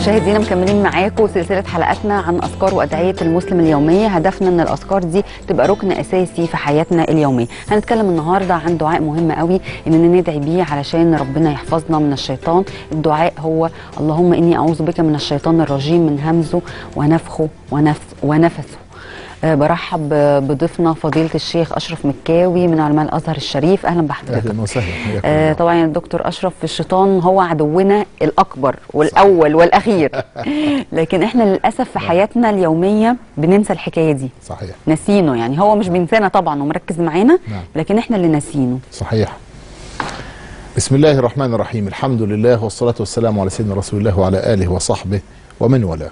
مشاهدينا مكملين معاكم سلسله حلقاتنا عن اذكار وادعيه المسلم اليوميه هدفنا ان الاذكار دي تبقى ركن اساسي في حياتنا اليوميه هنتكلم النهارده عن دعاء مهم قوي اننا ندعي بيه علشان ربنا يحفظنا من الشيطان الدعاء هو اللهم اني اعوذ بك من الشيطان الرجيم من همزه ونفخه ونفس ونفثه آه، برحب بضيفنا فضيله الشيخ اشرف مكاوي من علماء الازهر الشريف اهلا بحضرتك اهلا وسهلا حياكم آه الله. طبعا يا دكتور اشرف الشيطان هو عدونا الاكبر والاول والاخير لكن احنا للاسف في حياتنا اليوميه بننسى الحكايه دي صحيح ناسينه يعني هو مش بينسانا طبعا ومركز معانا نعم. لكن احنا اللي ناسينه صحيح بسم الله الرحمن الرحيم الحمد لله والصلاة والسلام على سيدنا رسول الله وعلى آله وصحبه ومن والاه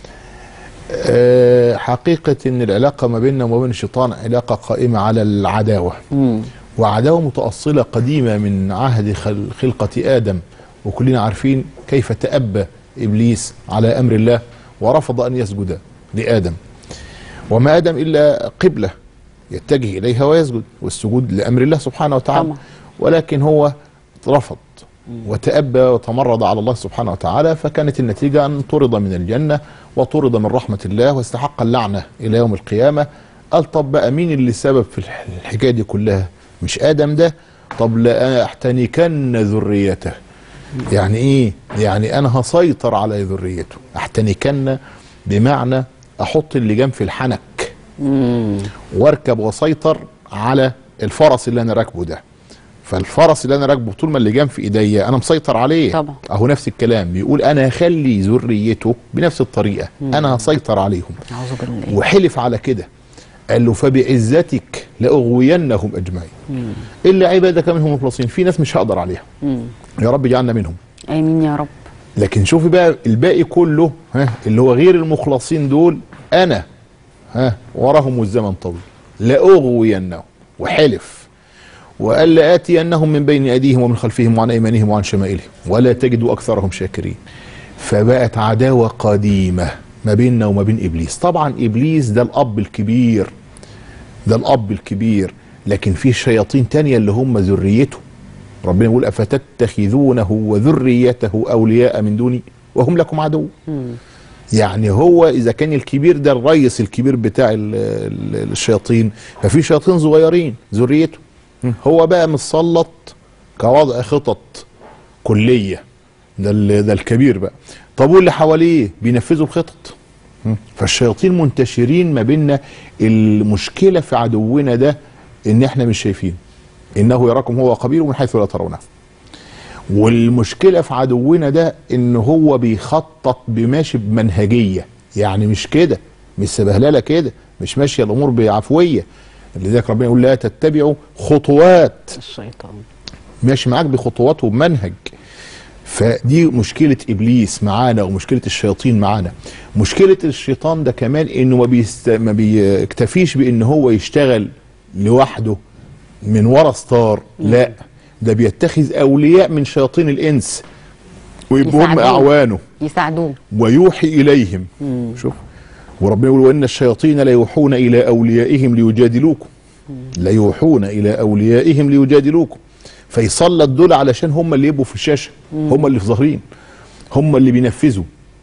آه، حقيقة ان العلاقة ما بيننا وما بين الشيطان علاقة قائمة على العداوة مم. وعداوة متأصلة قديمة من عهد خل- خلقة آدم وكلنا عارفين كيف تأبى إبليس على أمر الله ورفض أن يسجد لآدم وما آدم إلا قبلة يتجه إليها ويسجد والسجود لأمر الله سبحانه وتعالى طبعا. ولكن هو رفض وتأبى وتمرد على الله سبحانه وتعالى فكانت النتيجة أن طرد من الجنة وطرد من رحمة الله واستحق اللعنة إلى يوم القيامة قال طب بقى مين اللي سبب في الح- الحكاية دي كلها مش آدم ده طب لا أحتنكن ذريته يعني إيه يعني أنا هسيطر على ذريته أحتنكن بمعنى أحط اللجام في الحنك مم. واركب واسيطر على الفرس اللي انا راكبه ده فالفرس اللي انا راكبه طول ما اللجام في ايديا انا مسيطر عليه طبعا. اهو نفس الكلام بيقول انا هخلي ذريته بنفس الطريقه انا هسيطر عليهم اعوذ بالله وحلف على كده قال له فبعزتك لاغوينهم اجمعين الا عبادك منهم المخلصين في ناس مش هقدر عليها مم. يا رب اجعلنا منهم امين يا رب لكن شوفي بقى الباقي كله ها اللي هو غير المخلصين دول انا ها وراهم الزمن طويل لاغوينهم وحلف وقال لآتينهم من بين أيديهم ومن خلفهم وعن أيمانهم وعن شمائلهم ولا تجد أكثرهم شاكرين فبقت عداوة قديمة ما بيننا وما بين إبليس طبعا إبليس ده الأب الكبير ده الأب الكبير لكن في شياطين تانية اللي هم ذريته ربنا يقول أفتتخذونه وذريته أولياء من دوني وهم لكم عدو يعني هو اذا كان الكبير ده الريس الكبير بتاع ال- ال- الشياطين ففي شياطين صغيرين ذريته هو بقى متسلط كوضع خطط كليه ده ال- ده الكبير بقى طب واللي حواليه بينفذوا الخطط فالشياطين منتشرين ما بيننا المشكله في عدونا ده ان احنا مش شايفين انه يراكم هو قبيل من حيث لا ترونه والمشكله في عدونا ده ان هو بيخطط بماشي بمنهجيه يعني مش كده مش سبهلله كده مش ماشيه الامور بعفويه لذلك ربنا يقول لا تتبعوا خطوات الشيطان ماشي معاك بخطوات وبمنهج فدي مشكلة إبليس معانا ومشكلة الشياطين معانا مشكلة الشيطان ده كمان إنه ما, بيست... ما بيكتفيش بإن هو يشتغل لوحده من ورا ستار لا ده بيتخذ أولياء من شياطين الإنس ويبقوا هم يساعدوه. أعوانه يساعدوه ويوحي إليهم شوف وربنا يقول وإن الشياطين ليوحون إلى أوليائهم ليجادلوكم ليوحون إلى أوليائهم ليجادلوكم فيسلط دول علشان هم اللي يبقوا في الشاشة هم اللي في ظاهرين هم اللي بينفذوا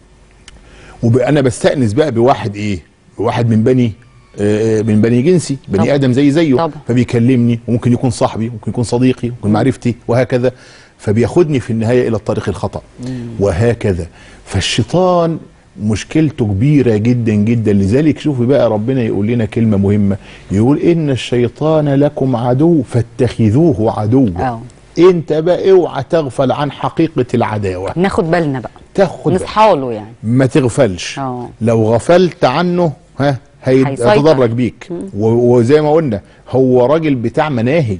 وأنا بستأنس بقى بواحد إيه بواحد من بني آه، من بني جنسي بني طبعا. ادم زي زيه طبعا. فبيكلمني وممكن يكون صاحبي ممكن يكون صديقي ممكن معرفتي وهكذا فبياخدني في النهايه الى الطريق الخطا وهكذا فالشيطان مشكلته كبيره جدا جدا لذلك شوفي بقى ربنا يقول لنا كلمه مهمه يقول ان الشيطان لكم عدو فاتخذوه عدوا اه انت بقى اوعى تغفل عن حقيقه العداوه ناخد بالنا بقى تاخد بالك. نصحى له يعني ما تغفلش اه. لو غفلت عنه ها هي- هيسيطر. هيتدرج بيك و- وزي ما قلنا هو راجل بتاع مناهج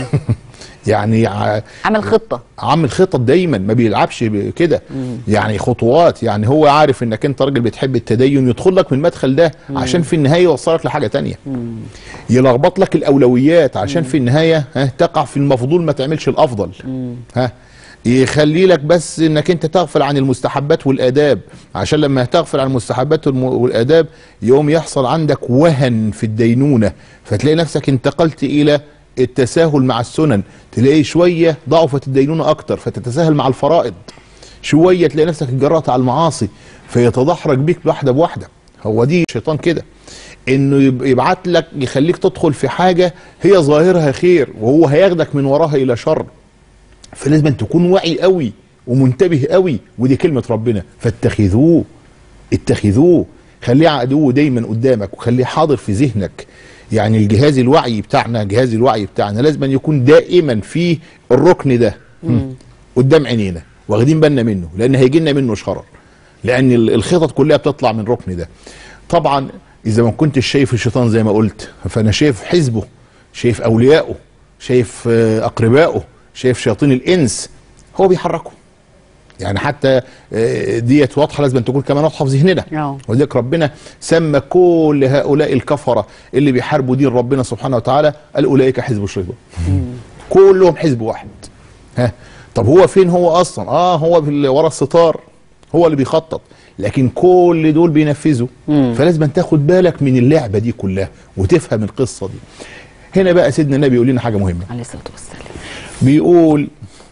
يعني ع- عامل خطه عامل خطط دايما ما بيلعبش ب- كده يعني خطوات يعني هو عارف انك انت راجل بتحب التدين يدخل لك من المدخل ده عشان في النهايه يوصلك لحاجه تانية يلخبط لك الاولويات عشان في النهايه ها تقع في المفضول ما تعملش الافضل ها يخلي لك بس انك انت تغفل عن المستحبات والاداب عشان لما تغفل عن المستحبات والم- والاداب يوم يحصل عندك وهن في الدينونه فتلاقي نفسك انتقلت الى التساهل مع السنن تلاقي شويه ضعفت الدينونه اكتر فتتساهل مع الفرائض شويه تلاقي نفسك اتجرأت على المعاصي فيتدحرج بيك واحده بواحده هو دي الشيطان كده انه يب- يبعت لك يخليك تدخل في حاجه هي ظاهرها خير وهو هياخدك من وراها الى شر فلازم أن تكون واعي قوي ومنتبه قوي ودي كلمه ربنا فاتخذوه اتخذوه خليه عدو دايما قدامك وخليه حاضر في ذهنك يعني الجهاز الوعي بتاعنا جهاز الوعي بتاعنا لازم أن يكون دائما فيه الركن ده قدام عينينا واخدين بالنا منه لان هيجي لنا منه شرر لان ال- الخطط كلها بتطلع من الركن ده طبعا اذا ما كنتش شايف الشيطان زي ما قلت فانا شايف حزبه شايف اوليائه شايف آه، اقربائه شايف شياطين الانس هو بيحركه يعني حتى آه، ديت واضحه لازم تكون كمان واضحه في ذهننا آه. ولذلك ربنا سمى كل هؤلاء الكفره اللي بيحاربوا دين ربنا سبحانه وتعالى قال اولئك حزب الشيطان كلهم حزب واحد ها طب هو فين هو اصلا اه هو في ال- ورا الستار هو اللي بيخطط لكن كل دول بينفذوا فلازم أن تاخد بالك من اللعبه دي كلها وتفهم القصه دي هنا بقى سيدنا النبي يقول لنا حاجه مهمه عليه الصلاه والسلام بيقول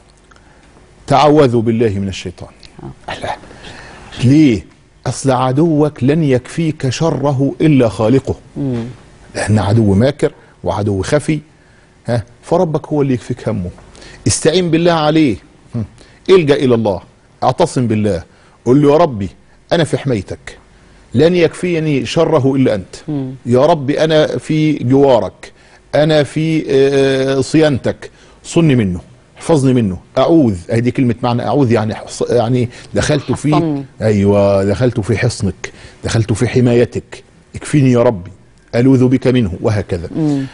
تعوذوا بالله من الشيطان أحلى. ليه اصل عدوك لن يكفيك شره الا خالقه لان عدو ماكر وعدو خفي ها فربك هو اللي يكفيك همه استعين بالله عليه هم. الجا الى الله اعتصم بالله قل له يا ربي انا في حمايتك لن يكفيني شره الا انت يا ربي انا في جوارك انا في آه، صيانتك صني منه احفظني منه اعوذ اهي دي كلمه معنى اعوذ يعني حص- يعني دخلت في حصني. ايوه دخلت في حصنك دخلت في حمايتك اكفيني يا ربي الوذ بك منه وهكذا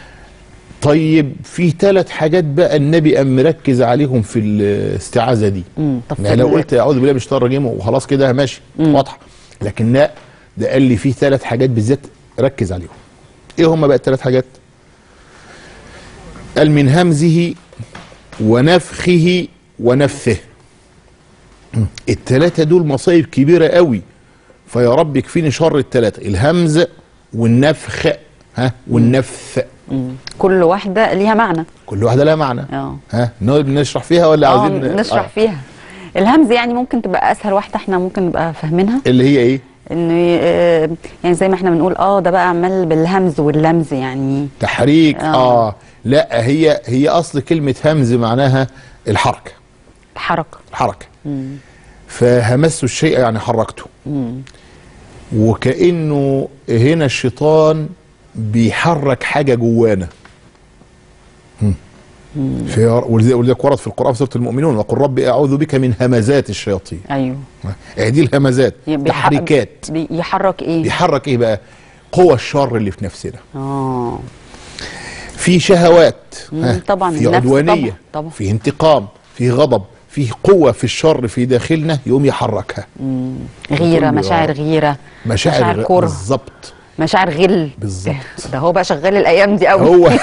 طيب في ثلاث حاجات بقى النبي قام مركز عليهم في الاستعاذه دي مم. طب يعني لو في- قلت اعوذ بالله من الشيطان الرجيم وخلاص كده ماشي واضحه لكن لا ده قال لي في ثلاث حاجات بالذات ركز عليهم ايه هم بقى الثلاث حاجات قال من همزه ونفخه ونفثه الثلاثه دول مصايب كبيره قوي فيا رب يكفيني شر الثلاثه الهمز والنفخ ها والنفث مم. كل واحده ليها معنى كل واحده لها معنى اه ها نقعد نشرح فيها ولا اه عاوزين نشرح آه. فيها الهمز يعني ممكن تبقى اسهل واحده احنا ممكن نبقى فاهمينها اللي هي ايه انه آه، يعني زي ما احنا بنقول اه ده بقى عمال بالهمز واللمز يعني تحريك آه. اه, لا هي هي اصل كلمه همز معناها الحركه الحركه الحركه مم. فهمست الشيء يعني حركته مم. وكانه هنا الشيطان بيحرك حاجه جوانا مم. في ولذلك ولذلك ورد في القران في سوره المؤمنون وقل ربي اعوذ بك من همزات الشياطين ايوه آه، دي الهمزات يعني بيح- تحريكات بي- يحرك ايه بيحرك ايه بقى قوى الشر اللي في نفسنا اه في شهوات مم، ها، طبعا في النفس عدوانيه طبعا، طبعا. في انتقام في غضب في قوه في الشر في داخلنا يقوم يحركها مم. غيره وتقول لي مشاعر آه. غيره مشاعر, مشاعر غ- كره بالظبط مشاعر غل بالظبط ده هو بقى شغال الايام دي قوي هو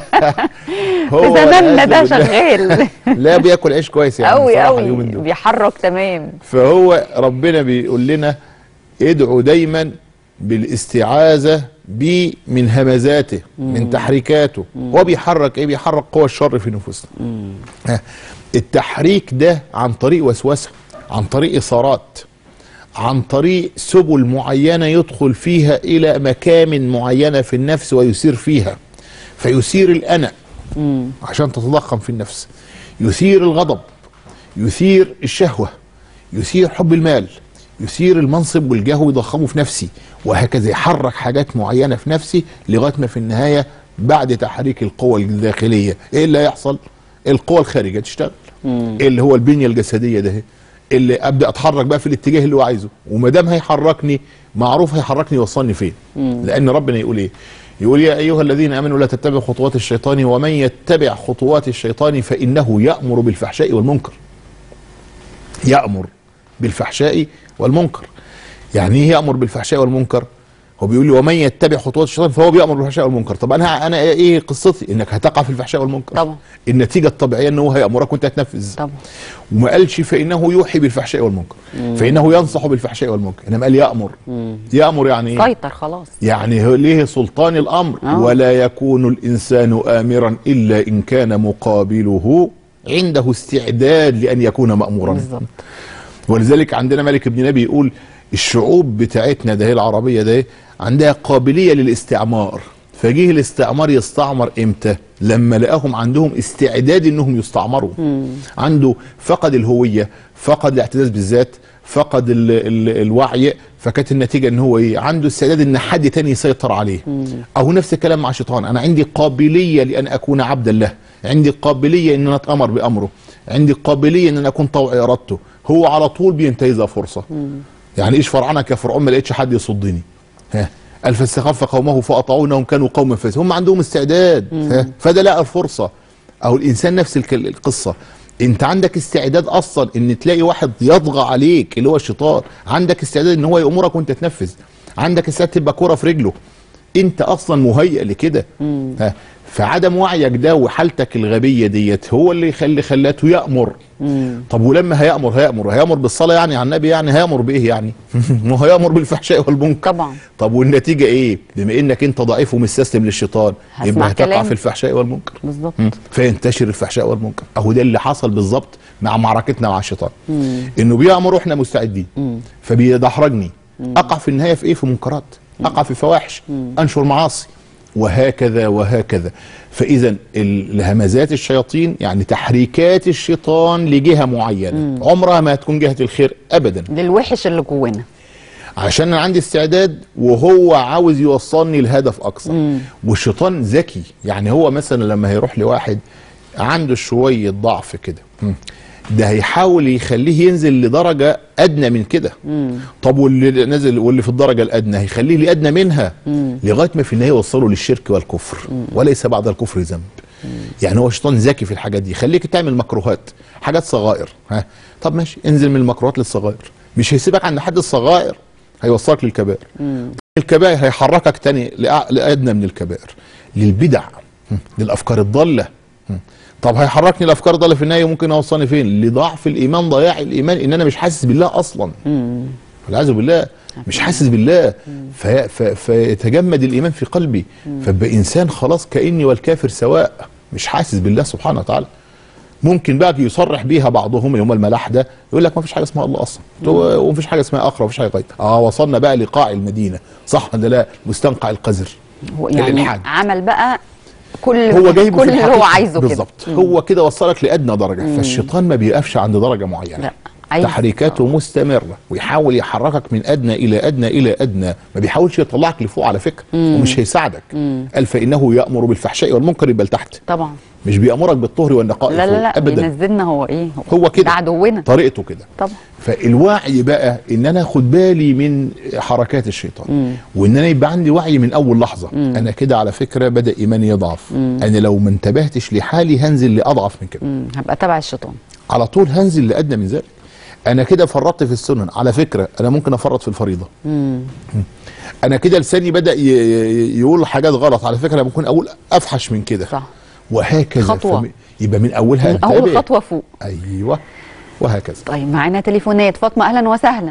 في زماننا ده والعياذ بالله شغال لا بياكل عيش كويس يعني قوي بصراحة قوي اليومين دول. بيحرك تمام فهو ربنا بيقول لنا ادعوا دايما بالاستعاذة بي من همزاته من تحريكاته هو بيحرك ايه بيحرك قوى الشر في نفوسنا ها، التحريك ده عن طريق وسوسة عن طريق إثارات عن طريق سبل معينة يدخل فيها إلى مكامن معينة في النفس ويسير فيها فيثير الأنا عشان تتضخم في النفس يثير الغضب يثير الشهوة يثير حب المال يثير المنصب والجاه ويضخمه في نفسي وهكذا يحرك حاجات معينة في نفسي لغاية ما في النهاية بعد تحريك القوى الداخلية ايه اللي هيحصل القوى الخارجية تشتغل إيه اللي هو البنية الجسدية ده اللي ابدا اتحرك بقى في الاتجاه اللي هو عايزه وما دام هيحركني معروف هيحركني يوصلني فين لان ربنا يقول ايه يقول يا ايها الذين امنوا لا تتبعوا خطوات الشيطان ومن يتبع خطوات الشيطان فانه يامر بالفحشاء والمنكر يامر بالفحشاء والمنكر يعني ايه يامر بالفحشاء والمنكر هو بيقول لي ومن يتبع خطوات الشيطان فهو بيامر بالفحشاء والمنكر طب انا انا ايه قصتي انك هتقع في الفحشاء والمنكر طبعا. النتيجه الطبيعيه ان هو هيامرك وانت هتنفذ طبعا وما قالش فانه يوحي بالفحشاء والمنكر فانه ينصح بالفحشاء والمنكر انما قال يامر يامر يعني ايه سيطر خلاص يعني هو ليه سلطان الامر آه. ولا يكون الانسان امرا الا ان كان مقابله عنده استعداد لان يكون مامورا بالظبط ولذلك عندنا ملك بن نبي يقول الشعوب بتاعتنا ده هي العربيه ده عندها قابليه للاستعمار فجه الاستعمار يستعمر امتى لما لقاهم عندهم استعداد انهم يستعمروا عنده فقد الهويه فقد الاعتزاز بالذات فقد ال ال الوعي فكانت النتيجه ان هو ايه عنده استعداد ان حد تاني يسيطر عليه او نفس الكلام مع الشيطان انا عندي قابليه لان اكون عبدا له عندي قابليه ان انا اتامر بامره عندي قابليه ان انا اكون طوع ارادته هو على طول بينتهزها فرصه يعني ايش فرعنك يا فرعون ما لقيتش حد يصدني ها قال فاستخف قومه فاطاعونهم كانوا قوما فاسقين هم عندهم استعداد ها فده لقى الفرصه او الانسان نفس الك- القصه انت عندك استعداد اصلا ان تلاقي واحد يطغى عليك اللي هو الشيطان عندك استعداد ان هو يامرك وانت تنفذ عندك استعداد تبقى كوره في رجله انت اصلا مهيئ لكده ها فعدم وعيك ده وحالتك الغبيه ديت هو اللي يخلي خلاته يامر طب ولما هيامر هيامر هيامر بالصلاه يعني على النبي يعني هيامر بايه يعني ما هو هيامر بالفحشاء والمنكر طبعا طب والنتيجه ايه بما انك انت ضعيف ومستسلم للشيطان هسمع يبقى هتقع كلامه. في الفحشاء والمنكر بالظبط مم. فينتشر الفحشاء والمنكر اهو ده اللي حصل بالظبط مع معركتنا مع الشيطان انه بيامر واحنا مستعدين فبيدحرجني اقع في النهايه في ايه في منكرات اقع في فواحش انشر معاصي وهكذا وهكذا فاذا ال- همزات الشياطين يعني تحريكات الشيطان لجهه معينه عمرها ما هتكون جهه الخير ابدا للوحش اللي جوانا عشان انا عندي استعداد وهو عاوز يوصلني لهدف اقصى والشيطان ذكي يعني هو مثلا لما هيروح لواحد عنده شويه ضعف كده مم. ده هيحاول يخليه ينزل لدرجه ادنى من كده طب واللي نزل واللي في الدرجه الادنى هيخليه لادنى منها لغايه ما في النهايه يوصله للشرك والكفر وليس بعد الكفر ذنب يعني هو الشيطان ذكي في الحاجات دي يخليك تعمل مكروهات حاجات صغائر ها طب ماشي انزل من المكروهات للصغائر مش هيسيبك عند حد الصغائر هيوصلك للكبائر الكبائر هيحركك تاني لأع- لادنى من الكبائر للبدع هم، للافكار الضاله هم. طب هيحركني الافكار الضاله في النهايه ممكن اوصلني فين لضعف الايمان ضياع الايمان ان انا مش حاسس بالله اصلا والعياذ بالله مش حاسس بالله في في فيتجمد الايمان في قلبي فابقى انسان خلاص كاني والكافر سواء مش حاسس بالله سبحانه وتعالى ممكن بقى يصرح بيها بعضهم يوم الملاح ده يقول لك ما فيش حاجه اسمها الله اصلا هو- ومفيش حاجه اسمها اخره ومفيش حاجه غيب اه وصلنا بقى لقاع المدينه صح ولا لا مستنقع القذر هو يعني الإلحاد. عمل بقى كل هو جايبه كل في اللي هو الحقيقة. عايزه كده بالظبط هو كده وصلك لادنى درجه فالشيطان ما بيقفش عند درجه معينه لا عايز تحريكاته مستمرة ويحاول يحركك من أدنى إلى أدنى إلى أدنى ما بيحاولش يطلعك لفوق على فكرة ومش هيساعدك قال فإنه يأمر بالفحشاء والمنكر يبقى لتحت طبعا مش بيأمرك بالطهر والنقاء لا لا فوق. لا أبدا بينزلنا هو ايه هو كده ده عدونا طريقته كده طبعا فالوعي بقى ان انا اخد بالي من حركات الشيطان وان انا يبقى عندي وعي من اول لحظه انا كده على فكره بدا ايماني يضعف انا لو ما انتبهتش لحالي هنزل لاضعف من كده مم. هبقى تبع الشيطان على طول هنزل لادنى من ذلك انا كده فرطت في السنن على فكره انا ممكن افرط في الفريضه انا كده لساني بدا ي- ي- يقول حاجات غلط على فكره انا ممكن اقول افحش من كده صح وهكذا خطوة. فم- يبقى من اولها من اول انتبه. خطوه فوق ايوه وهكذا طيب معانا تليفونات فاطمه اهلا وسهلا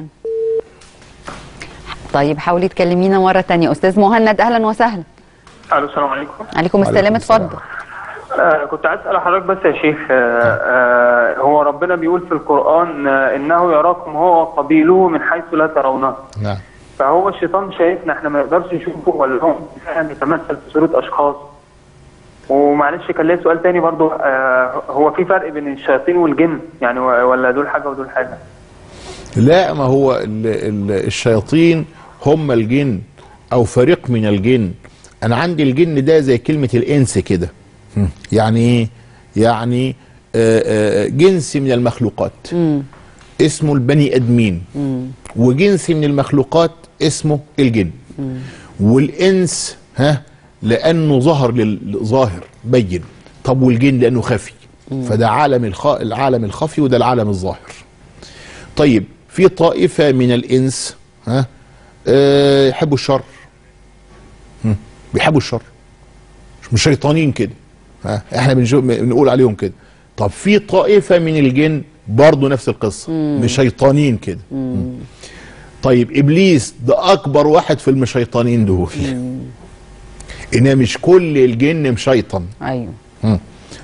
طيب حاولي تكلمينا مره تانية استاذ مهند اهلا وسهلا الو السلام عليكم عليكم السلام وعليكم السلام. اتفضل آه كنت عايز اسال حضرتك بس يا شيخ آه آه هو ربنا بيقول في القران آه انه يراكم هو وقبيله من حيث لا ترونه نعم فهو الشيطان شايفنا احنا ما نقدرش نشوفه ولا هو فعلا يتمثل في صوره اشخاص ومعلش كان ليا سؤال تاني برضو آه هو في فرق بين الشياطين والجن يعني و- ولا دول حاجه ودول حاجه لا ما هو ال ال الشياطين هم الجن او فريق من الجن انا عندي الجن ده زي كلمة الانس كده هم. يعني ايه يعني آه، آه، جنس من المخلوقات اسمه البني ادمين وجنس من المخلوقات اسمه الجن والانس ها لانه ظهر للظاهر بين طب والجن لانه خفي فده عالم الخ... العالم الخفي وده العالم الظاهر طيب في طائفة من الإنس ها آه يحبوا الشر هم، بيحبوا الشر مش- مش شيطانين كده ها احنا بنشوف بنقول عليهم كده طب في طائفة من الجن برضه نفس القصة مش شيطانين كده مم. طيب إبليس ده أكبر واحد في المشيطانين دول إنما مش كل الجن مشيطن ايوه مم.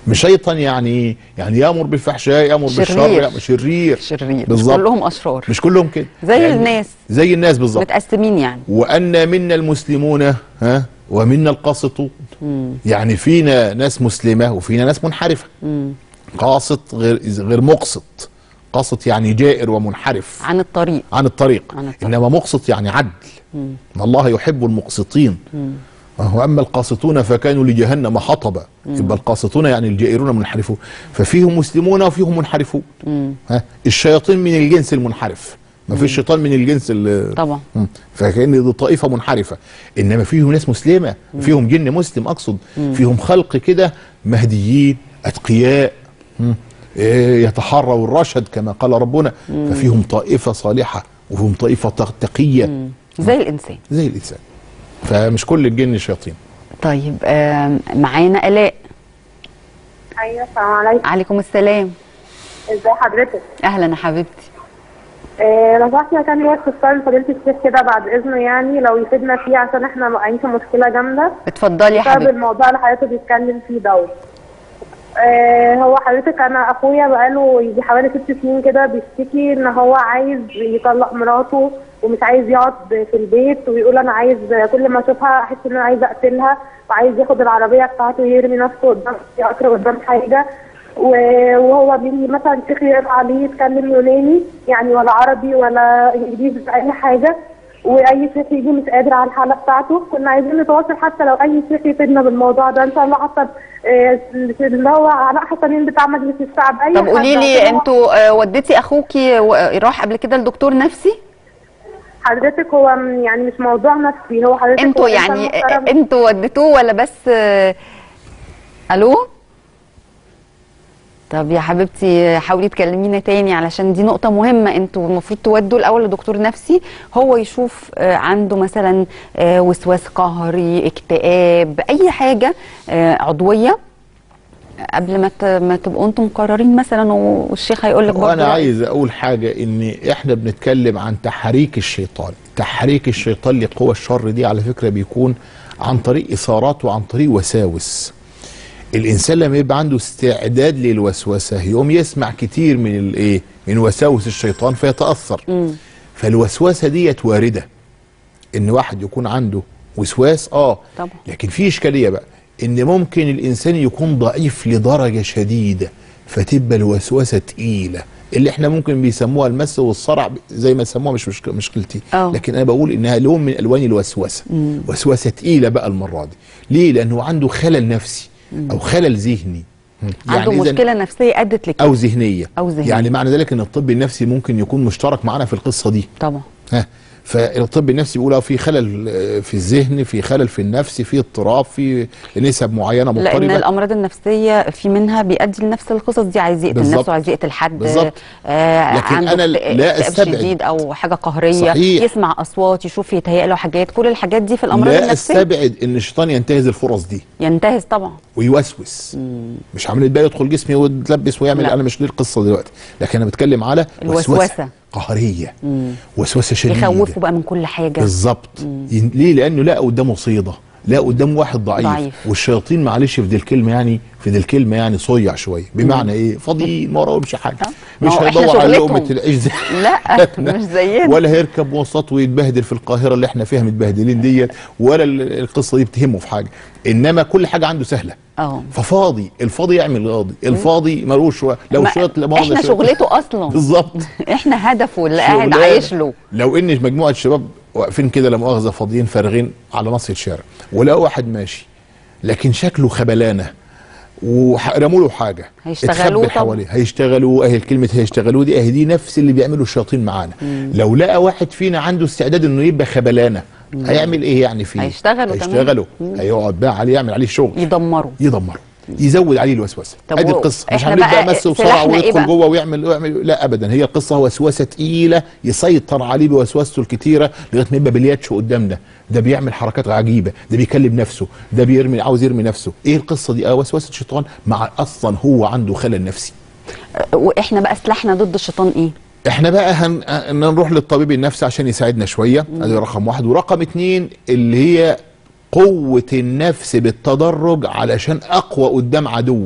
مش شيطان يعني ايه يعني يامر بالفحشاء يامر بالشر شرير. يأمر شرير شرير بالظبط. مش كلهم اشرار مش كلهم كده زي الناس. زي الناس بالظبط متقسمين يعني وأن منا المسلمون ها ومنا القاسطون يعني فينا ناس مسلمة وفينا ناس منحرفة قاسط غير غير مقسط قاسط يعني جائر ومنحرف عن الطريق عن الطريق عن الطريق. إنما مقسط يعني عدل إن الله يحب المقسطين وأما القاسطون فكانوا لجهنم حطبا يبقى القاسطون يعني الجائرون المنحرفون ففيهم مسلمون وفيهم منحرفون ها الشياطين من الجنس المنحرف ما فيش شيطان من الجنس ال- طبعا مم. فكأن دي طائفة منحرفة إنما فيهم ناس مسلمة فيهم جن مسلم أقصد فيهم خلق كده مهديين أتقياء مم. إيه، يتحروا الرشد كما قال ربنا ففيهم طائفة صالحة وفيهم طائفة تق- تقية زي الانسان زي الإنسان فمش كل الجن شياطين طيب آم، معانا الاء ايوه السلام عليكم عليكم السلام ازي حضرتك اهلا يا حبيبتي آه لو سمحت كان ليا استفسار لفضيله الشيخ كده بعد اذنه يعني لو يفيدنا فيه عشان احنا واقعين في مشكله جامده اتفضلي يا بسبب حبيبتي الموضوع اللي حضرتك بتتكلم فيه دوت آه هو حضرتك انا اخويا بقاله يجي حوالي ست سنين كده بيشتكي ان هو عايز يطلق مراته ومش عايز يقعد في البيت ويقول انا عايز كل ما اشوفها احس ان انا عايز اقتلها وعايز ياخد العربيه بتاعته يرمي نفسه قدام قطر قدام حاجه و- وهو بيجي مثلا شيخ يقرا عليه يتكلم يوناني يعني ولا عربي ولا انجليزي في اي حاجه واي شيخ يجي مش قادر على الحاله بتاعته كنا عايزين نتواصل حتى لو اي شيخ يفيدنا بالموضوع ده ان شاء الله حتى آه، اللي هو علاء حسنين بتاع مجلس الشعب اي طب حد قولي لي عشان هو- انتوا آه، وديتي اخوكي و- راح قبل كده لدكتور نفسي حضرتك هو م- يعني مش موضوع نفسي هو حضرتك انتوا هو إنسان يعني محترم. انتوا وديتوه ولا بس آه، الو طب يا حبيبتي حاولي تكلمينا تاني علشان دي نقطة مهمة انتوا المفروض تودوا الأول لدكتور نفسي هو يشوف آه، عنده مثلا آه، وسواس قهري اكتئاب أي حاجة آه، عضوية قبل ما ت- ما تبقوا انتم مقررين مثلا والشيخ هيقول لك برضه وانا رأيه. عايز اقول حاجه ان احنا بنتكلم عن تحريك الشيطان تحريك الشيطان لقوى الشر دي على فكره بيكون عن طريق اثارات وعن طريق وساوس الانسان لما يبقى عنده استعداد للوسوسه يقوم يسمع كتير من الايه من وساوس الشيطان فيتاثر فالوسوسه ديت وارده ان واحد يكون عنده وسواس اه طبعا. لكن في اشكاليه بقى ان ممكن الانسان يكون ضعيف لدرجه شديده فتبقى الوسوسه تقيله اللي احنا ممكن بيسموها المس والصرع زي ما سموها مش مشك- مشكلتي آه. لكن انا بقول انها لون من الوان الوسوسه وسوسه تقيله بقى المره دي ليه لانه عنده خلل نفسي او خلل ذهني عنده إذن- مشكلة نفسية أدت لكده او ذهنيه أو ذهنية. يعني معنى ذلك ان الطب النفسي ممكن يكون مشترك معنا في القصه دي طبعا ها فالطب النفسي بيقول اه في خلل آه، في الذهن في خلل في النفس في اضطراب في نسب معينه لان مضطربه الامراض النفسيه في منها بيؤدي لنفس القصص دي عايز يقتل بالظبط. نفسه عايز يقتل حد بالظبط. آه لكن عنده أنا اكت- لا اكتئاب أستبعد. شديد او حاجه قهريه صحيح. يسمع اصوات يشوف يتهيأ له حاجات كل الحاجات دي في الامراض لا النفسيه استبعد ان الشيطان ينتهز الفرص دي ينتهز طبعا ويوسوس مش عامل بقى يدخل جسمي ويتلبس ويعمل لا. انا مش دي القصه دلوقتي لكن انا بتكلم على الوسوسة. قهريه وسوسه شديده يخوفه بقى من كل حاجه بالظبط ين- ليه لانه لا قدامه صيده لا قدامه واحد ضعيف, ضعيف. والشياطين معلش في دي الكلمه يعني في دي الكلمه يعني صيع شويه بمعنى ايه فاضيين ما وراهمش حاجه ما مش هو إحنا هيدور على شغلتهم. لقمه العيش زي لا مش زينا ولا هيركب مواصلات ويتبهدل في القاهره اللي احنا فيها متبهدلين ديت ولا ال- القصه دي بتهمه في حاجه انما كل حاجه عنده سهله اه ففاضي الفاضي يعمل غاضي الفاضي ملوش شويه لو ما- شويه لا مؤاخذة احنا شوية- شغلته اصلا بالظبط احنا هدفه اللي قاعد شغلانة. عايش له لو ان مجموعه شباب واقفين كده لا مؤاخذه فاضيين فارغين على نص الشارع ولقوا واحد ماشي لكن شكله خبلانه ورموا له حاجه هيشتغلوه اتخبي طبعا. حواليه هيشتغلوه اهي الكلمه هيشتغلوه دي اهي دي نفس اللي بيعمله الشياطين معانا لو لقى واحد فينا عنده استعداد انه يبقى خبلانه هيعمل ايه يعني فيه هيشتغلوا تمام. هيشتغلوا هيقعد بقى عليه يعمل عليه شغل يدمره يدمره يزود عليه الوسوسه طب ادي و- القصه مش إحنا هنبدا بقى مس وصرع سلاحنا إيه ويدخل بقى؟ جوه ويعمل, ويعمل لا ابدا هي القصه وسوسه تقيله يسيطر عليه بوسوسته الكتيره لغايه ما يبقى بلياتشو قدامنا ده بيعمل حركات عجيبه ده بيكلم نفسه ده بيرمي عاوز يرمي نفسه ايه القصه دي اه وسوسه شيطان مع اصلا هو عنده خلل نفسي واحنا بقى سلاحنا ضد الشيطان ايه احنا بقى هن... هن- نروح للطبيب النفسي عشان يساعدنا شويه ادي رقم واحد ورقم اتنين اللي هي قوه النفس بالتدرج علشان اقوى قدام عدو ده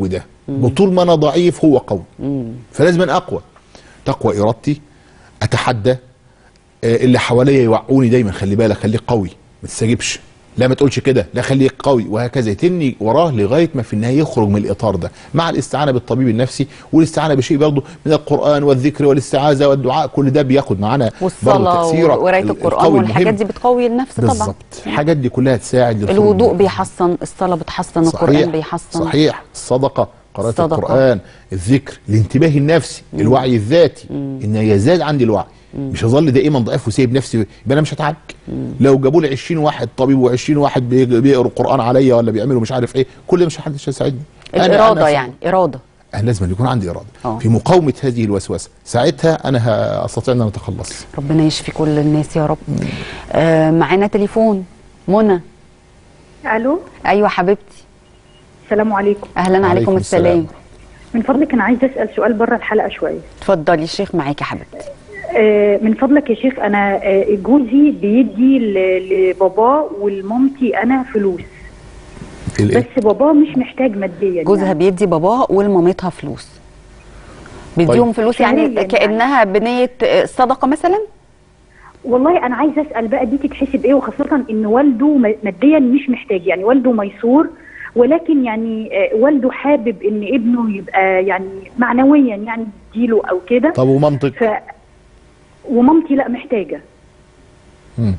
وطول ما انا ضعيف هو قوي فلازم أنا اقوى تقوى ارادتي اتحدى آه، اللي حواليا يوعوني دايما خلي بالك خليك قوي ما تستجبش لا ما تقولش كده لا خليك قوي وهكذا يتني وراه لغايه ما في النهايه يخرج من الاطار ده مع الاستعانه بالطبيب النفسي والاستعانه بشيء برضه من القران والذكر والاستعاذه والدعاء كل ده بياخد معانا برضه والصلاه تأثيره وقرايه ال- القران القوي والحاجات المهم. دي بتقوي النفس طبعا بالظبط الحاجات دي كلها تساعد للخروج الوضوء من- بيحصن الصلاه بتحسن القران بيحسن صحيح الصدقه قراءة الصدقة. القرآن الذكر الانتباه النفسي الوعي الذاتي ان يزداد عندي الوعي مش هظل دائما ضعيف وسايب نفسي يبقى انا مش هتعالج لو جابوا لي 20 واحد طبيب و20 واحد بي- بيقروا القرآن عليا ولا بيعملوا مش عارف ايه كل ده مش حدش هيساعدني أنا- الاراده أنا يعني اراده أنا لازم أن يكون عندي اراده آه. في مقاومه هذه الوسوسه ساعتها انا ه- استطيع ان انا اتخلص ربنا يشفي كل الناس يا رب آه معانا تليفون منى الو ايوه حبيبتي السلام عليكم اهلا عليكم, عليكم السلام, السلام. من فضلك انا عايزه اسال سؤال بره الحلقه شويه اتفضلي الشيخ معاكي يا حبيبتي آه، من فضلك يا شيخ انا آه، جوزي بيدي ل- لباباه ولمامتي انا فلوس ال- بس باباه مش محتاج ماديا جوزها يعني. بيدي باباه ولمامتها فلوس بيديهم طيب. فلوس يعني شهرياً يعني. كانها بنيه آه، صدقه مثلا والله انا عايزه اسال بقى دي تتحسب ايه وخاصه ان والده م- ماديا مش محتاج يعني والده ميسور ولكن يعني آه، والده حابب ان ابنه يبقى يعني معنويا يعني يديله او كده طب ومامتك ف ومامتي لا محتاجه مم.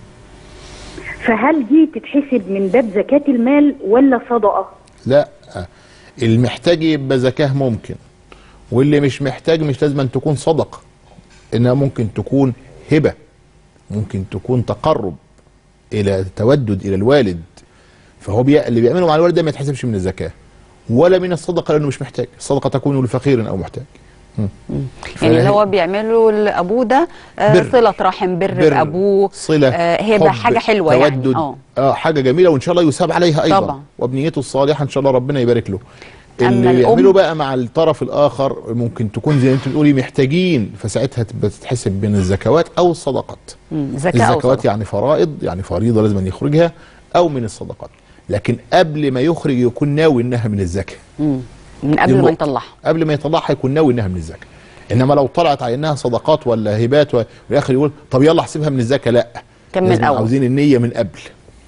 فهل دي تتحسب من باب زكاة المال ولا صدقة؟ لا المحتاج يبقى زكاه ممكن واللي مش محتاج مش لازم أن تكون صدقه انها ممكن تكون هبه ممكن تكون تقرب الى تودد الى الوالد فهو بي... اللي بيعمله مع الوالد ده ما يتحسبش من الزكاه ولا من الصدقه لانه مش محتاج الصدقه تكون لفقير او محتاج مم. يعني اللي فهي- هو بيعمله لابوه ده آه، بر. صله رحم بر, بر، بابوه صله آه، هبه حب، حاجه حلوه تودد يعني اه اه حاجه جميله وان شاء الله يثاب عليها ايضا طبعا. وبنيته الصالحه ان شاء الله ربنا يبارك له أما اللي الأم- بيعملوا بقى مع الطرف الاخر ممكن تكون زي ما انت بتقولي محتاجين فساعتها تبقى تتحسب من الزكوات او الصدقات مم، زكاه او الزكوات صدقه يعني فرائض يعني فريضه لازم أن يخرجها او من الصدقات لكن قبل ما يخرج يكون ناوي انها من الزكاه مم. من دي قبل ما النقطة. يطلعها قبل ما يطلعها يكون ناوي انها من الزكاه انما لو طلعت على انها صدقات ولا هبات وفي الاخر يقول طب يلا احسبها من الزكاه لا كمل لازم أول. عاوزين النيه من قبل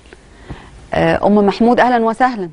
آه، ام محمود اهلا وسهلا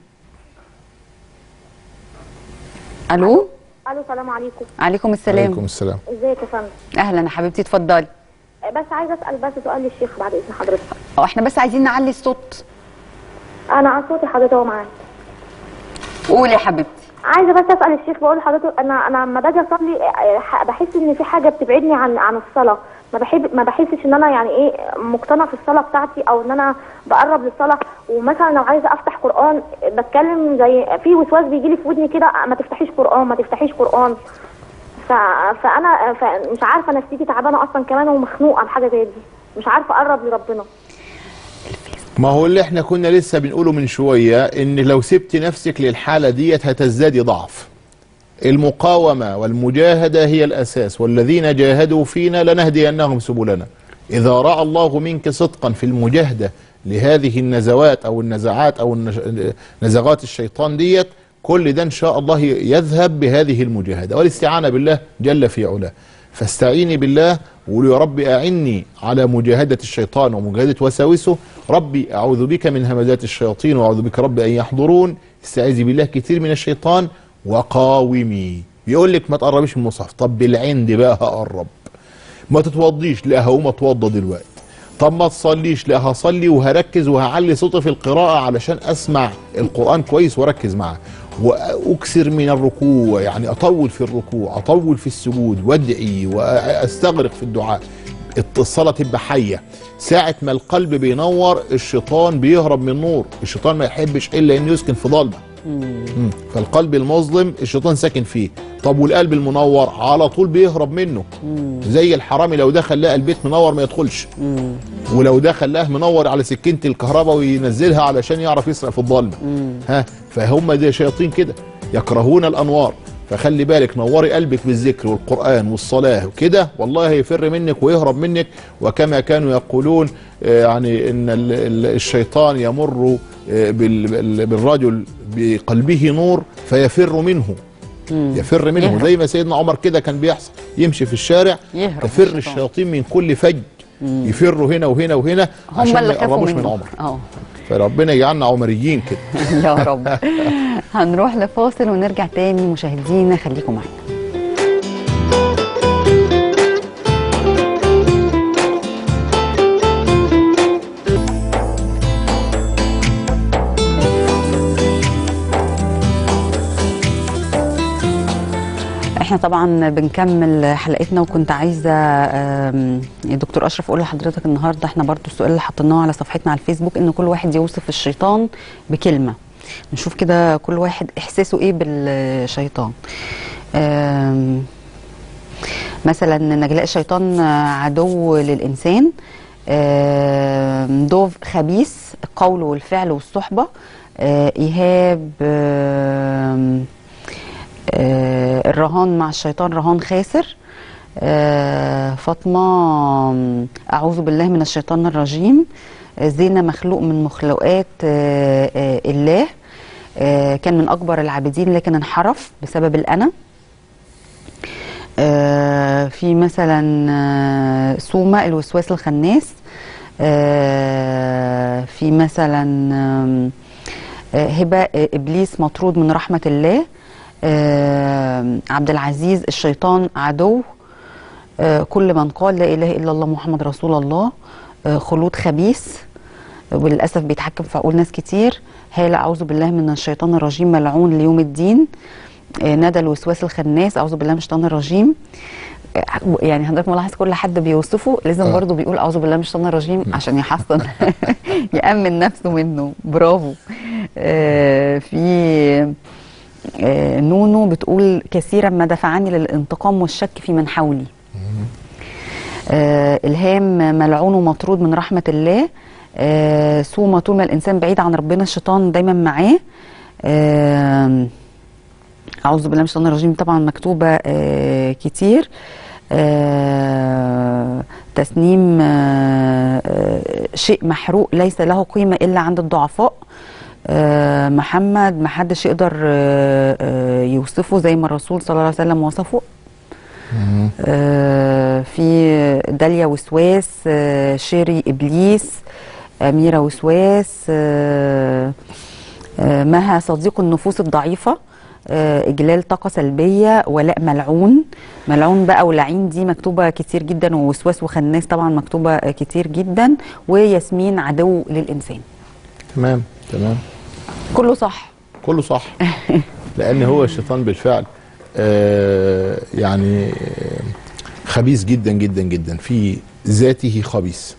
الو الو السلام عليكم عليكم السلام عليكم السلام ازيك يا فندم اهلا يا حبيبتي اتفضلي بس عايزه اسال بس سؤال للشيخ بعد اذن حضرتك اه احنا بس عايزين نعلي الصوت انا على صوتي حضرتك اهو معاك قولي يا حبيبتي عايزه بس اسال الشيخ بقول لحضرتك انا انا لما باجي اصلي آه، ح- بحس ان في حاجه بتبعدني عن عن الصلاه ما بحب ما بحسش ان انا يعني ايه مقتنع في الصلاه بتاعتي او ان انا بقرب للصلاه ومثلا لو عايزه افتح قران بتكلم زي في وسواس بيجي لي في ودني كده ما تفتحيش قران ما تفتحيش قران ف... فانا فمش عارفه نفسيتي تعبانه اصلا كمان ومخنوقه بحاجه زي دي مش عارفه اقرب لربنا ما هو اللي احنا كنا لسه بنقوله من شويه ان لو سبت نفسك للحاله ديت هتزدادي ضعف المقاومه والمجاهده هي الاساس والذين جاهدوا فينا لنهدينهم سبلنا اذا راى الله منك صدقا في المجاهده لهذه النزوات او النزعات او النش- نزغات الشيطان ديت كل ده ان شاء الله يذهب بهذه المجاهده والاستعانه بالله جل في علاه فاستعيني بالله وقولي يا رب أعني على مجاهدة الشيطان ومجاهدة وساوسه ربي أعوذ بك من همزات الشياطين وأعوذ بك رب أن يحضرون استعيذي بالله كتير من الشيطان وقاومي بيقول لك ما تقربيش من المصحف طب بالعند بقى هقرب ما تتوضيش لا هقوم اتوضى دلوقتي طب ما تصليش لا هصلي وهركز وهعلي صوتي في القراءة علشان اسمع القرآن كويس واركز معاه واكثر من الركوع يعني اطول في الركوع اطول في السجود وادعي واستغرق في الدعاء الصلاة تبقى حية ساعة ما القلب بينور الشيطان بيهرب من النور الشيطان ما يحبش الا انه يسكن في ضلمه مم. فالقلب المظلم الشيطان ساكن فيه طب والقلب المنور على طول بيهرب منه زي الحرامي لو دخل لقى البيت منور ما يدخلش ولو دخل لقاه منور على سكينه الكهرباء وينزلها علشان يعرف يسرق في الضلمه ها فهم دي شياطين كده يكرهون الانوار فخلي بالك نوري قلبك بالذكر والقرآن والصلاة وكده والله هيفر منك ويهرب منك وكما كانوا يقولون آه، يعني ان ال- ال- الشيطان يمر آه، بال- بال- بالرجل بقلبه نور فيفر منه يفر منهم يهرب. زي ما سيدنا عمر كده كان بيحصل يمشي في الشارع يهرب تفر من الشيطان. الشياطين من كل فج يفروا هنا وهنا وهنا هم عشان ما اللي خافوا يقربوش منه من عمر اه فربنا يجعلنا عمريين كده يا رب هنروح لفاصل ونرجع تاني مشاهدينا خليكم معانا احنا طبعا بنكمل حلقتنا وكنت عايزه آم، دكتور اشرف اقول لحضرتك النهارده احنا برضو السؤال اللي حطيناه على صفحتنا على الفيسبوك ان كل واحد يوصف الشيطان بكلمه نشوف كده كل واحد احساسه ايه بالشيطان آم، مثلا نجلاء الشيطان عدو للانسان آم، دوف خبيث القول والفعل والصحبه آه، ايهاب آم، آه، الرهان مع الشيطان رهان خاسر آه، فاطمة آم، أعوذ بالله من الشيطان الرجيم آه، زينة مخلوق من مخلوقات آه، آه، الله آه، كان من أكبر العابدين لكن انحرف بسبب الأنا آه، في مثلا آه، سومة الوسواس الخناس آه، في مثلا آم، آه، هبة آه، إبليس مطرود من رحمة الله آه، عبد العزيز الشيطان عدو آه، كل من قال لا إله إلا الله محمد رسول الله آه، خلود خبيث وللأسف بيتحكم في عقول ناس كتير هالة أعوذ بالله من الشيطان الرجيم ملعون ليوم الدين آه، ندى الوسواس الخناس أعوذ بالله من الشيطان الرجيم آه، يعني حضرتك ملاحظ كل حد بيوصفه لازم آه. برضه بيقول أعوذ بالله من الشيطان الرجيم عشان يحصن يأمن نفسه منه برافو آه، في آه، نونو بتقول كثيرا ما دفعني للانتقام والشك في من حولي آه، الهام ملعون ومطرود من رحمه الله آه، سوما طول ما الانسان بعيد عن ربنا الشيطان دايما معاه آه، اعوذ بالله من الشيطان الرجيم طبعا مكتوبه آه، كتير آه، تسنيم آه، آه، شيء محروق ليس له قيمه الا عند الضعفاء آه، محمد محدش يقدر آه، آه، يوصفه زي ما الرسول صلى الله عليه وسلم وصفه آه، في داليا وسواس آه، شيري ابليس اميره وسواس آه، آه، مها صديق النفوس الضعيفه آه، اجلال طاقه سلبيه ولاء ملعون ملعون بقى ولعين دي مكتوبه كتير جدا ووسواس وخناس طبعا مكتوبه آه، كتير جدا وياسمين عدو للانسان تمام تمام كله صح كله صح لان هو الشيطان بالفعل آه يعني آه، خبيث جدا جدا جدا في ذاته خبيث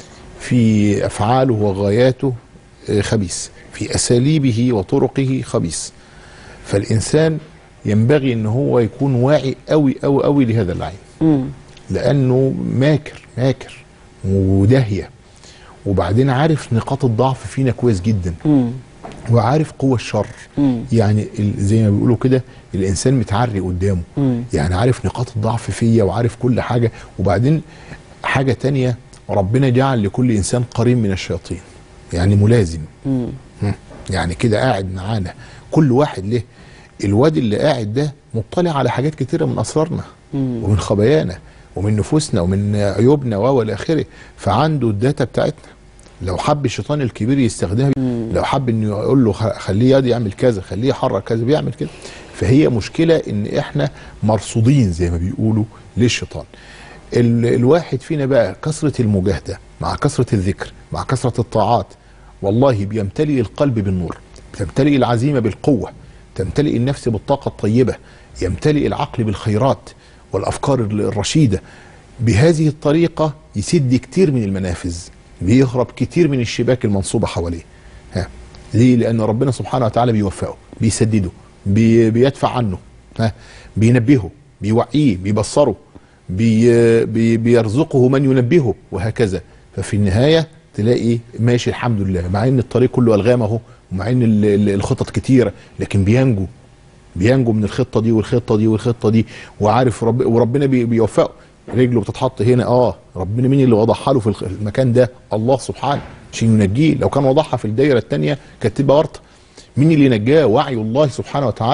في افعاله وغاياته آه، خبيث في اساليبه وطرقه خبيث فالانسان ينبغي ان هو يكون واعي قوي قوي قوي لهذا اللعين مم. لانه ماكر ماكر وداهيه وبعدين عارف نقاط الضعف فينا كويس جدا مم. وعارف قوة الشر مم. يعني ال- زي ما بيقولوا كده الانسان متعري قدامه مم. يعني عارف نقاط الضعف فيا وعارف كل حاجة وبعدين حاجة تانية ربنا جعل لكل انسان قرين من الشياطين يعني ملازم مم. مم. يعني كده قاعد معانا كل واحد له الواد اللي قاعد ده مطلع على حاجات كتيرة من اسرارنا مم. ومن خبايانا ومن نفوسنا ومن عيوبنا و الى اخره فعنده الداتا بتاعتنا لو حب الشيطان الكبير يستخدمها لو حب انه يقول له خ- خليه يد يعمل كذا خليه يحرك كذا بيعمل كده فهي مشكله ان احنا مرصودين زي ما بيقولوا للشيطان ال الواحد فينا بقى كثره المجاهده مع كثره الذكر مع كثره الطاعات والله بيمتلئ القلب بالنور تمتلئ العزيمه بالقوه تمتلئ النفس بالطاقه الطيبه يمتلئ العقل بالخيرات والافكار الرشيده بهذه الطريقه يسد كتير من المنافذ بيهرب كتير من الشباك المنصوبه حواليه ها ليه لان ربنا سبحانه وتعالى بيوفقه بيسدده بي بيدفع عنه ها بينبهه بيوعيه بيبصره بي بي بيرزقه من ينبهه وهكذا ففي النهايه تلاقي ماشي الحمد لله مع ان الطريق كله الغام اهو ومع ان ال- ال- الخطط كتيره لكن بينجو بينجو من الخطه دي والخطه دي والخطه دي وعارف رب وربنا بي بيوفقه رجله بتتحط هنا اه ربنا مين اللي وضعها له في الخ- المكان ده الله سبحانه عشان ينجيه لو كان وضعها في الدايره الثانيه كانت تبقى ورطه مين اللي نجاه وعي الله سبحانه وتعالى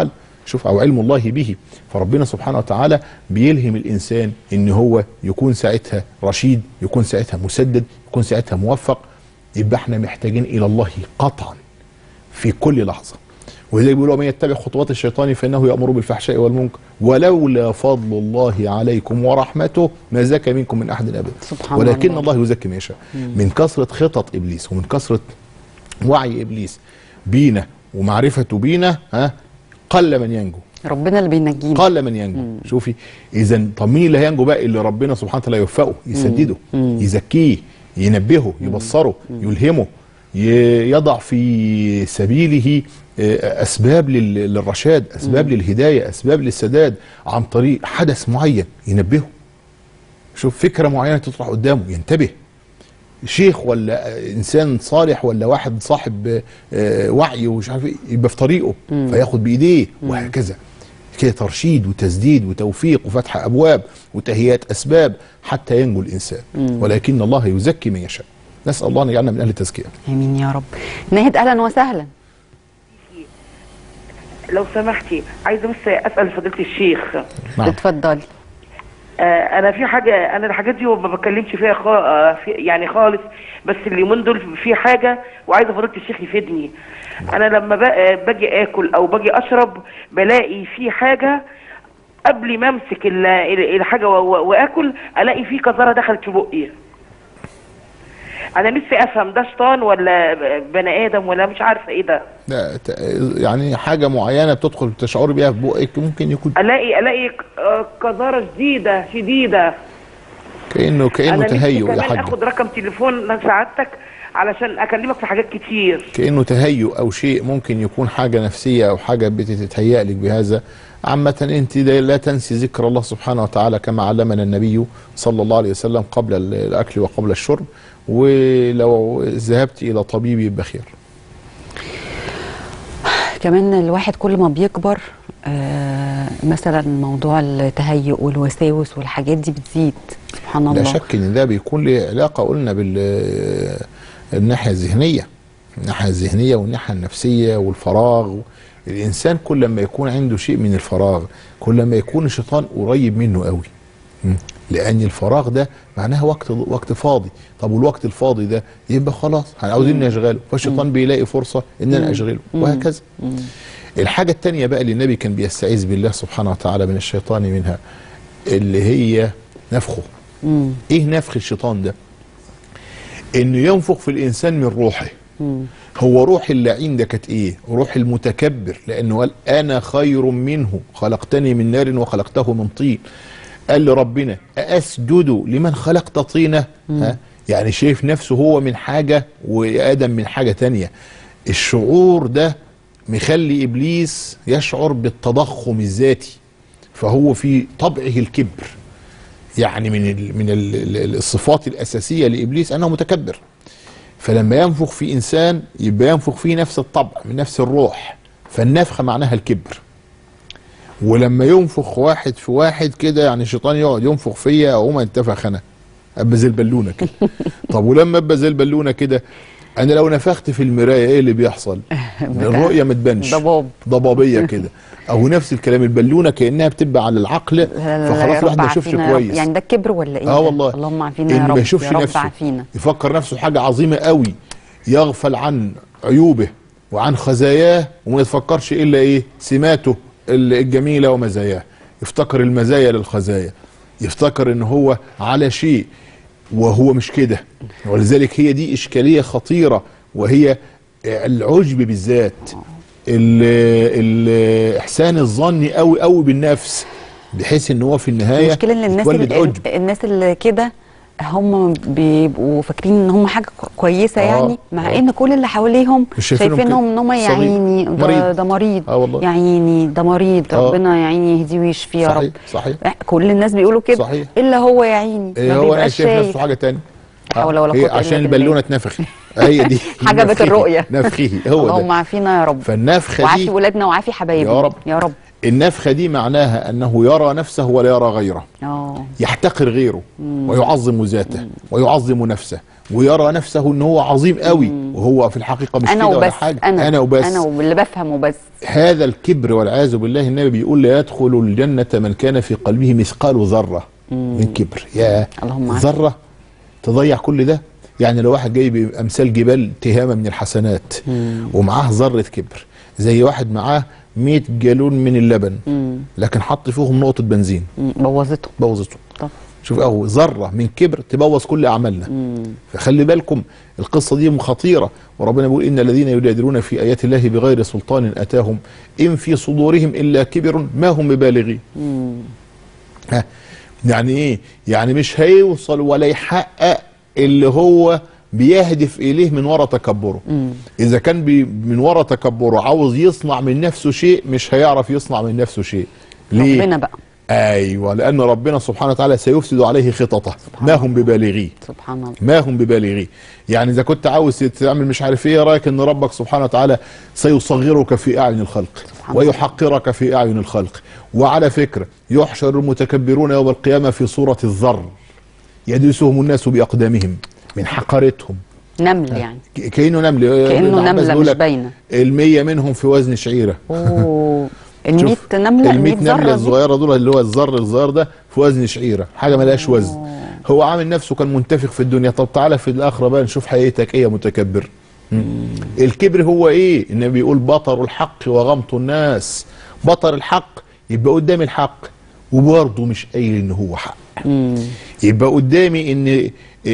شوف او علم الله به فربنا سبحانه وتعالى بيلهم الانسان ان هو يكون ساعتها رشيد يكون ساعتها مسدد يكون ساعتها موفق يبقى احنا محتاجين الى الله قطعا في كل لحظه ولذلك بيقولوا من يتبع خطوات الشيطان فانه يامر بالفحشاء والمنكر ولولا فضل الله عليكم ورحمته ما زكى منكم من احد ابدا سبحان ولكن الله. الله, الله يزكي من يشاء من كثره خطط ابليس ومن كثره وعي ابليس بينا ومعرفته بينا ها قل من ينجو ربنا اللي بينجينا قل من ينجو شوفي اذا طب مين اللي هينجو بقى اللي ربنا سبحانه وتعالى يوفقه يسدده يزكيه ينبهه يبصره يلهمه ي- يضع في سبيله آه، اسباب لل- للرشاد اسباب للهدايه اسباب للسداد عن طريق حدث معين ينبهه شوف فكره معينه تطرح قدامه ينتبه شيخ ولا انسان صالح ولا واحد صاحب آه، وعي ومش عارف ايه يبقى في طريقه فياخد بايديه وهكذا كده ترشيد وتسديد وتوفيق وفتح ابواب وتهيئات اسباب حتى ينجو الانسان ولكن الله يزكي من يشاء نسال الله ان يجعلنا من اهل التزكيه امين يا رب ناهد اهلا وسهلا لو سمحتي عايزه بس اسال فضيله الشيخ نعم. اتفضلي آه انا في حاجه انا الحاجات دي ما بتكلمش فيها خا... آه في يعني خالص بس اليومين دول في حاجه وعايزه فضيله الشيخ يفيدني انا لما ب... آه، باجي اكل او باجي اشرب بلاقي في حاجه قبل ما امسك ال- ال- الحاجه و... و... واكل الاقي في قذاره دخلت في بقي انا نفسي افهم ده شيطان ولا بني ادم ولا مش عارفه ايه ده لا ت- يعني حاجه معينه بتدخل تشعري بيها في بقك ممكن يكون الاقي الاقي ق- آه، قذاره شديده شديده كانه كانه انا نفسي تهيؤ يا كمان حاج اخد رقم تليفون سعادتك علشان اكلمك في حاجات كتير كانه تهيؤ او شيء ممكن يكون حاجه نفسيه او حاجه بتتهيأ لك بهذا عامة انت لا لا تنسي ذكر الله سبحانه وتعالى كما علمنا النبي صلى الله عليه وسلم قبل ال- الاكل وقبل الشرب ولو ذهبت الى طبيب يبقى خير كمان الواحد كل ما بيكبر آه مثلا موضوع التهيؤ والوساوس والحاجات دي بتزيد سبحان لا الله شك ان ده بيكون له علاقه قلنا بال الناحيه الذهنيه الناحيه الذهنيه والناحيه النفسيه والفراغ الانسان كل ما يكون عنده شيء من الفراغ كل ما يكون الشيطان قريب منه قوي م. لان الفراغ ده معناها وقت وقت فاضي طب والوقت الفاضي ده يبقى خلاص احنا عاوزين نشغله فالشيطان بيلاقي فرصه ان انا اشغله وهكذا الحاجه الثانيه بقى اللي النبي كان بيستعيذ بالله سبحانه وتعالى من الشيطان منها اللي هي نفخه مم. ايه نفخ الشيطان ده انه ينفخ في الانسان من روحه هو روح اللعين ده كانت ايه روح المتكبر لانه قال انا خير منه خلقتني من نار وخلقته من طين قال لربنا أأسجد لمن خلقت طينة ها؟ يعني شايف نفسه هو من حاجة وآدم من حاجة تانية الشعور ده مخلي إبليس يشعر بالتضخم الذاتي فهو في طبعه الكبر يعني من ال من ال ال- الصفات الاساسيه لابليس انه متكبر فلما ينفخ في انسان يبقى ينفخ فيه نفس الطبع من نفس الروح فالنفخه معناها الكبر ولما ينفخ واحد في واحد كده يعني الشيطان يقعد ينفخ فيا اقوم انتفخ انا ابقى زي البالونه كده طب ولما ابقى زي البالونه كده انا لو نفخت في المرايه ايه اللي بيحصل الرؤيه ما تبانش ضباب. ضبابيه كده او نفس الكلام البالونه كانها بتبقى على العقل لا لا لا فخلاص يا الواحد رب ما يشوفش عافينا يا رب. كويس يعني ده الكبر ولا ايه اه ده؟ والله اللهم عافينا يا إن رب ما يشوفش يا رب نفسه عافينا يفكر نفسه حاجه عظيمه قوي يغفل عن عيوبه وعن خزاياه وما يتفكرش الا ايه سماته ال- الجميله ومزاياه يفتكر المزايا للخزايا يفتكر ان هو على شيء وهو مش كده ولذلك هي دي اشكاليه خطيره وهي العجب بالذات ال- الاحسان الظني قوي قوي بالنفس بحيث ان هو في النهايه المشكله ان الناس يتولد اللي عجب الناس اللي كده هم بيبقوا فاكرين ان هم حاجه كو- كويسه آه، يعني مع آه. ان كل اللي حواليهم مش شايفينهم شايفينهم كده. ان هم يا صغير. عيني ده, مريض. ده مريض آه والله. يا عيني ده مريض آه. ربنا يا عيني يهديه ويشفيه يا صحيح رب صحيح كل الناس بيقولوا كده صحيح. الا هو يا عيني إيه ما هو انا بيبقاش شايف شايف نفسه حاجه تانية لا حول ولا هي قوة إلا عشان بالله. البالونه اتنفخت هي دي حجبت نفخه. الرؤية. نفخه هو اللهم ده عافينا يا رب فالنفخه وعافي دي ولادنا وعافي حبايبنا يا رب. يا رب النفخه دي معناها انه يرى نفسه ولا يرى غيره اه يحتقر غيره ويعظم ذاته ويعظم نفسه ويرى نفسه ان هو عظيم قوي وهو في الحقيقه مش انا كده ولا وبس حاجه انا انا وبس انا واللي بفهم وبس هذا الكبر والعياذ بالله النبي بيقول لا يدخل الجنة من كان في قلبه مثقال ذرة من كبر يا اللهم عافية. ذرة تضيع كل ده يعني لو واحد جايب أمثال جبال تهامة من الحسنات ومعاه ذرة كبر زي واحد معاه 100 جالون من اللبن لكن حط فيهم نقطة بنزين مم، بوظته بوظته طب شوف اهو ذره من كبر تبوظ كل اعمالنا فخلي بالكم القصه دي خطيره وربنا بيقول ان الذين يجادلون في ايات الله بغير سلطان اتاهم ان في صدورهم الا كبر ما هم ببالغين ها يعني ايه يعني مش هيوصل ولا يحقق اللي هو بيهدف اليه من وراء تكبره اذا كان بي من وراء تكبره عاوز يصنع من نفسه شيء مش هيعرف يصنع من نفسه شيء ليه ربنا بقى ايوه لان ربنا سبحانه وتعالى سيفسد عليه خططه ما هم ببالغيه سبحان الله ما هم ببالغيه يعني اذا كنت عاوز تعمل مش عارف ايه رايك ان ربك سبحانه وتعالى سيصغرك في اعين الخلق سبحان الله. ويحقرك في اعين الخلق وعلى فكره يحشر المتكبرون يوم القيامه في صوره الذر يدرسهم الناس باقدامهم من حقارتهم نمل يعني ك- كانه نمل كانه ابن عباس نمله بيقول مش لك باينه المية منهم في وزن شعيره اوه ال 100 شوف، نمله ال ال 100 100 نمله ذره دي الصغيره دول اللي هو الذر الصغير ده في وزن شعيره حاجه ملهاش وزن هو عامل نفسه كان منتفخ في الدنيا طب تعالى في الاخره بقى نشوف حقيقتك ايه يا متكبر مم. الكبر هو ايه النبي بيقول بطر الحق وغمط الناس بطر الحق يبقى قدامي الحق وبرضه مش قايل ان هو حق يبقى قدامي ان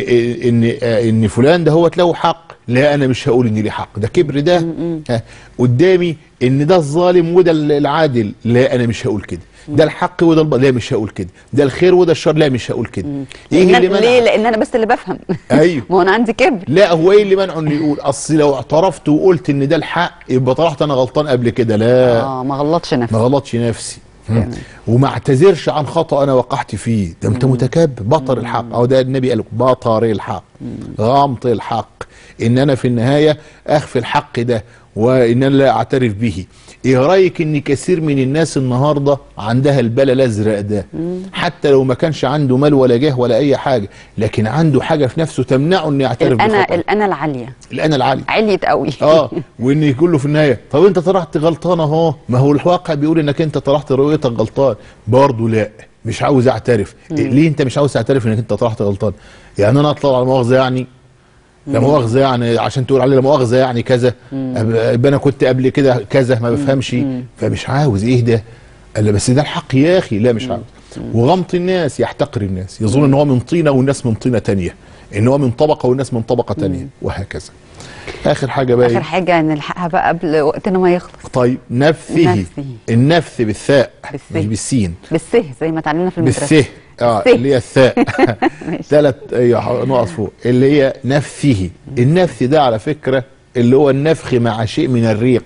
ان ان فلان ده هو له حق لا انا مش هقول ان ليه حق ده كبر ده ها. قدامي ان ده الظالم وده العادل لا انا مش هقول كده ده الحق وده الب... لا مش هقول كده ده الخير وده الشر لا مش هقول كده ايه لأن- اللي منع ليه لان انا بس اللي بفهم ايوه ما هو انا عندي كبر لا هو ايه اللي منعه انه يقول اصل لو اعترفت وقلت ان ده الحق يبقى طلعت انا غلطان قبل كده لا اه ما غلطش ما نفسي غلطش نفسي تمام. وما اعتذرش عن خطا انا وقعت فيه ده انت متكبر بطر الحق او ده النبي قال لك بطر الحق غمط الحق ان انا في النهايه اخفي الحق ده وان انا لا اعترف به ايه رايك ان كثير من الناس النهارده عندها البلا الازرق ده حتى لو ما كانش عنده مال ولا جاه ولا اي حاجه لكن عنده حاجه في نفسه تمنعه انه يعترف الانا بخطأه الانا العاليه الانا العالي عليت قوي اه وان يقول له في النهايه طب انت طلعت غلطان اهو ما هو الواقع بيقول انك انت طلعت رؤيتك غلطان برضه لا مش عاوز اعترف إيه ليه انت مش عاوز تعترف انك انت طلعت غلطان يعني انا اطلع على مؤاخذه يعني لا مؤاخذه يعني عشان تقول عليه لا مؤاخذه يعني كذا أبقى يبقى انا كنت قبل كده كذا ما بفهمش فمش عاوز ايه ده قال لي بس ده الحق يا اخي لا مش عاوز وغمط الناس يحتقر الناس يظن ان هو من طينه والناس من طينه تانية ان هو من طبقه والناس من طبقه تانية وهكذا اخر حاجه بقى اخر إيه؟ حاجه نلحقها بقى قبل وقتنا ما يخلص طيب نفثه نفثه. النفث بالثاء بالث. مش بالسين بالسه زي ما اتعلمنا في المدرسه بالث اه بالث. اللي هي الثاء ماشي. ثلاث ايوه نقط فوق اللي هي نفثه النفث ده على فكره اللي هو النفخ مع شيء من الريق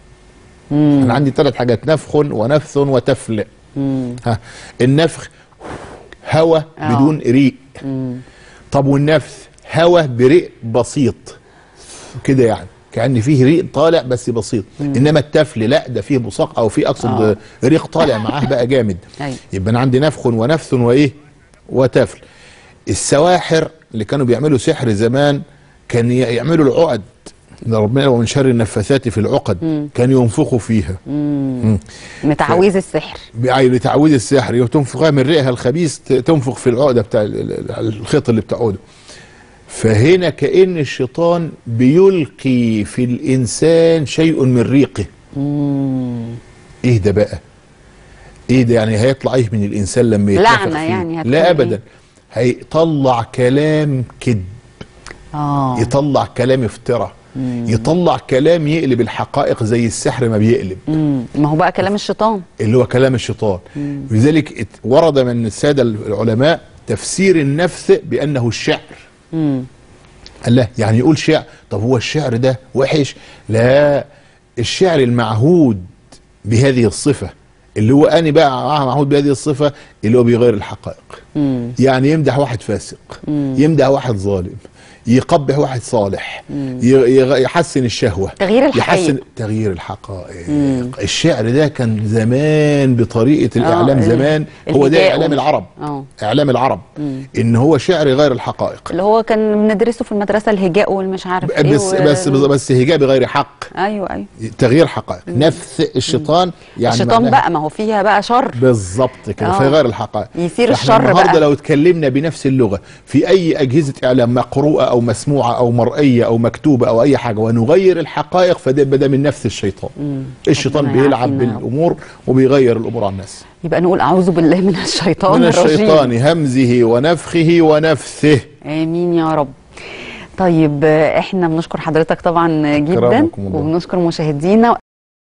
انا عندي ثلاث حاجات نفخ ونفث وتفل ها النفخ هواء آه. بدون ريق طب والنفث هواء بريق بسيط كده يعني كأن فيه ريق طالع بس بسيط انما التفل لا ده فيه بصاق او فيه اقصد آه. ريق طالع معاه بقى جامد أيوة. يبقى انا عندي نفخ ونفث وايه وتفل السواحر اللي كانوا بيعملوا سحر زمان كان ي- يعملوا العقد ده ربنا قال ومن شر النفاثات في العقد كانوا ينفخوا فيها متعويذ السحر يعني لتعويذ السحر تنفخها من ريقها الخبيث ت- تنفخ في العقده بتاع ال- ال- الخيط اللي بتعوده فهنا كأن الشيطان بيلقي في الإنسان شيء من ريقه إيه ده بقى إيه ده يعني هيطلع إيه من الإنسان لما يتنفخ لعنة فيه؟ يعني هتكون لا إيه؟ أبدا هيطلع كلام كذب اه يطلع كلام افتراء يطلع كلام يقلب الحقائق زي السحر ما بيقلب مم. ما هو بقى كلام الشيطان اللي هو كلام الشيطان لذلك ات- ورد من الساده العلماء تفسير النفس بانه الشعر مم. قال له يعني يقول شعر طب هو الشعر ده وحش لا الشعر المعهود بهذه الصفه اللي هو اني بقى معهود بهذه الصفه اللي هو بيغير الحقائق مم. يعني يمدح واحد فاسق يمدح واحد ظالم يقبح واحد صالح ي- يغ- يحسن الشهوه تغيير الحقائق. يحسن تغيير الحقائق الشعر ده كان زمان بطريقه الاعلام ال- زمان هو ده الهجاء اعلام وال- العرب آه. اعلام العرب ان هو شعر غير الحقائق اللي هو كان بندرسه في المدرسه الهجاء والمش عارف ايه بس و- بس بس هجاء بغير حق ايوه ايوه تغيير حقائق نفس الشيطان يعني الشيطان معناها- بقى ما هو فيها بقى شر بالظبط كده آه. في غير الحقائق يثير فإحنا الشر النهارده بقى. لو اتكلمنا بنفس اللغه في اي اجهزه اعلام مقروءه او مسموعه او مرئيه او مكتوبه او اي حاجه ونغير الحقائق فده يبقى ده من نفس الشيطان الشيطان ربنا بيلعب يعافينا يا رب. بالامور وبيغير الامور على الناس يبقى نقول اعوذ بالله من الشيطان من الرجيم الشيطان همزه ونفخه ونفثه امين يا رب طيب آه، احنا بنشكر حضرتك طبعا جدا كرمكم الله. وبنشكر مشاهدينا